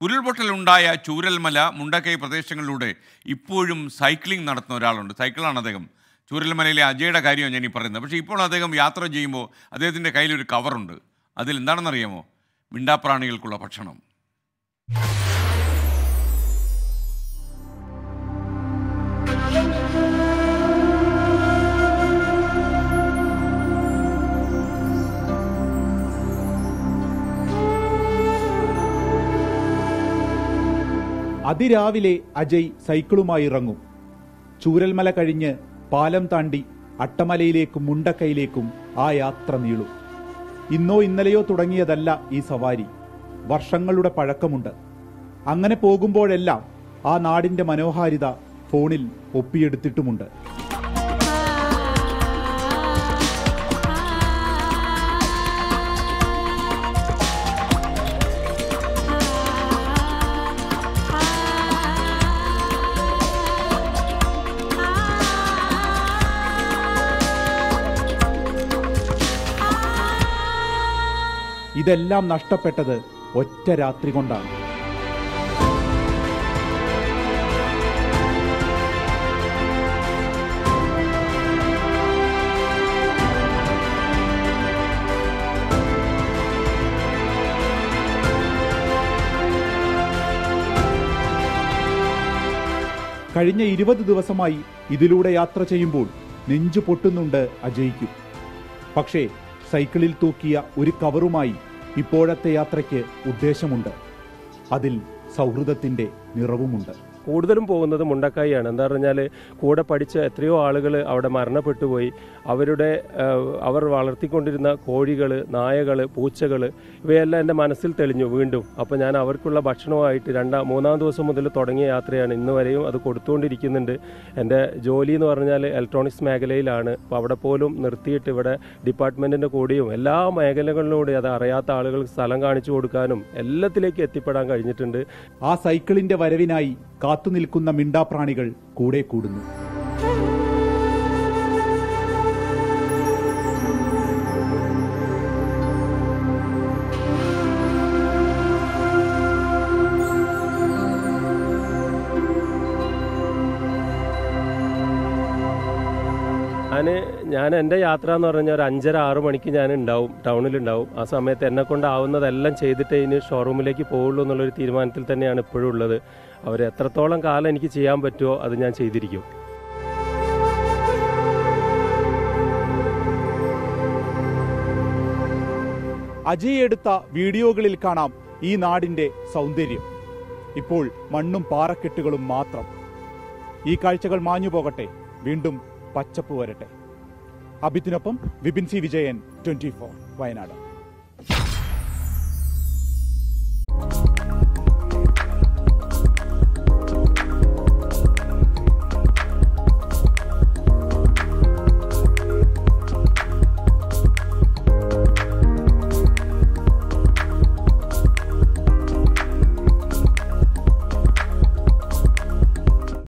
ഉരുൾപൊട്ടലുണ്ടായ ചൂരൽമല മുണ്ടക്കൈ പ്രദേശങ്ങളിലൂടെ ഇപ്പോഴും സൈക്ലിംഗ് നടത്തുന്ന ഒരാളുണ്ട് സൈക്കിളാണ് അദ്ദേഹം ചൂരൽമലയിലെ അജയുടെ കാര്യമാണ് ഞാൻ ഈ പറയുന്നത് പക്ഷേ ഇപ്പോൾ അദ്ദേഹം യാത്ര ചെയ്യുമ്പോൾ അദ്ദേഹത്തിൻ്റെ കയ്യിലൊരു കവറുണ്ട് അതിൽ എന്താണെന്നറിയാമോ മിണ്ടാപ്രാണികൾക്കുള്ള ഭക്ഷണം അതിരാവിലെ അജയ് സൈക്കിളുമായി ഇറങ്ങും ചൂരൽമല കഴിഞ്ഞ് പാലം താണ്ടി അട്ടമലയിലേക്കും മുണ്ടക്കൈയിലേക്കും ആ യാത്ര നീളും ഇന്നോ ഇന്നലെയോ തുടങ്ങിയതല്ല ഈ സവാരി വർഷങ്ങളുടെ പഴക്കമുണ്ട് അങ്ങനെ പോകുമ്പോഴെല്ലാം ആ നാടിന്റെ മനോഹാരിത ഫോണിൽ ഒപ്പിയെടുത്തിട്ടുമുണ്ട് ഇതെല്ലാം നഷ്ടപ്പെട്ടത് ഒറ്റ രാത്രി കൊണ്ടാണ് കഴിഞ്ഞ ഇരുപത് ദിവസമായി ഇതിലൂടെ യാത്ര ചെയ്യുമ്പോൾ നെഞ്ചു പൊട്ടുന്നുണ്ട് അജയ്ക്കും പക്ഷേ സൈക്കിളിൽ തൂക്കിയ ഒരു കവറുമായി ഇപ്പോഴത്തെ യാത്രയ്ക്ക് ഉദ്ദേശമുണ്ട് അതിൽ സൗഹൃദത്തിന്റെ നിറവുമുണ്ട് കൂടുതലും പോകുന്നത് മുണ്ടക്കായിയാണ് എന്താ പറഞ്ഞാൽ കൂടെ പഠിച്ച എത്രയോ ആളുകൾ അവിടെ മരണപ്പെട്ടു പോയി അവരുടെ ആ, അവർ വളർത്തിക്കൊണ്ടിരുന്ന കോഴികൾ നായകൾ പൂച്ചകൾ ഇവയെല്ലാം എൻ്റെ മനസ്സിൽ തെളിഞ്ഞു വീണ്ടും അപ്പോൾ ഞാൻ അവർക്കുള്ള ഭക്ഷണമായിട്ട് രണ്ടാം മൂന്നാം ദിവസം മുതൽ തുടങ്ങിയ യാത്രയാണ് ഇന്ന് വരെയും അത് കൊടുത്തുകൊണ്ടിരിക്കുന്നുണ്ട് എൻ്റെ ജോലി എന്ന് പറഞ്ഞാൽ ഇലക്ട്രോണിക്സ് മേഖലയിലാണ് അപ്പോൾ അവിടെ പോലും നിർത്തിയിട്ട് ഇവിടെ ഡിപ്പാർട്ട്മെൻറ്റിൻ്റെ കൂടെയും എല്ലാ മേഖലകളിലൂടെ അത് അറിയാത്ത ആളുകൾക്ക് സ്ഥലം കാണിച്ചു കൊടുക്കാനും എല്ലാത്തിലേക്ക് എത്തിപ്പെടാൻ കഴിഞ്ഞിട്ടുണ്ട് ആ സൈക്കിളിന്റെ വരവിനായി കാത്തുനിൽക്കുന്ന മിണ്ടാപ്രാണികൾ കൂടെ കൂടുന്നു ഞാൻ ഞാൻ എൻ്റെ യാത്ര എന്ന് പറഞ്ഞാൽ ഒരു അഞ്ചര ആറ് മണിക്ക് ഞാൻ ഉണ്ടാവും ടൗണിലുണ്ടാവും ആ സമയത്ത് എന്നെ കൊണ്ടാവുന്നതെല്ലാം ചെയ്തിട്ടേ ഇനി ഷോറൂമിലേക്ക് പോവുള്ളൂ എന്നുള്ളൊരു തീരുമാനത്തിൽ തന്നെയാണ് ഇപ്പോഴും ഉള്ളത് അവർ എത്രത്തോളം കാലം എനിക്ക് ചെയ്യാൻ പറ്റുമോ അത് ഞാൻ ചെയ്തിരിക്കും അജയ് എടുത്ത വീഡിയോകളിൽ കാണാം ഈ നാടിന്റെ സൗന്ദര്യം ഇപ്പോൾ മണ്ണും പാറക്കെട്ടുകളും മാത്രം ഈ കാഴ്ചകൾ മാഞ്ഞു പോകട്ടെ വീണ്ടും പച്ചപ്പ് വരട്ടെ അഭിത്തിനൊപ്പം വിപിൻ സി വിജയൻ ട്വന്റി വയനാട്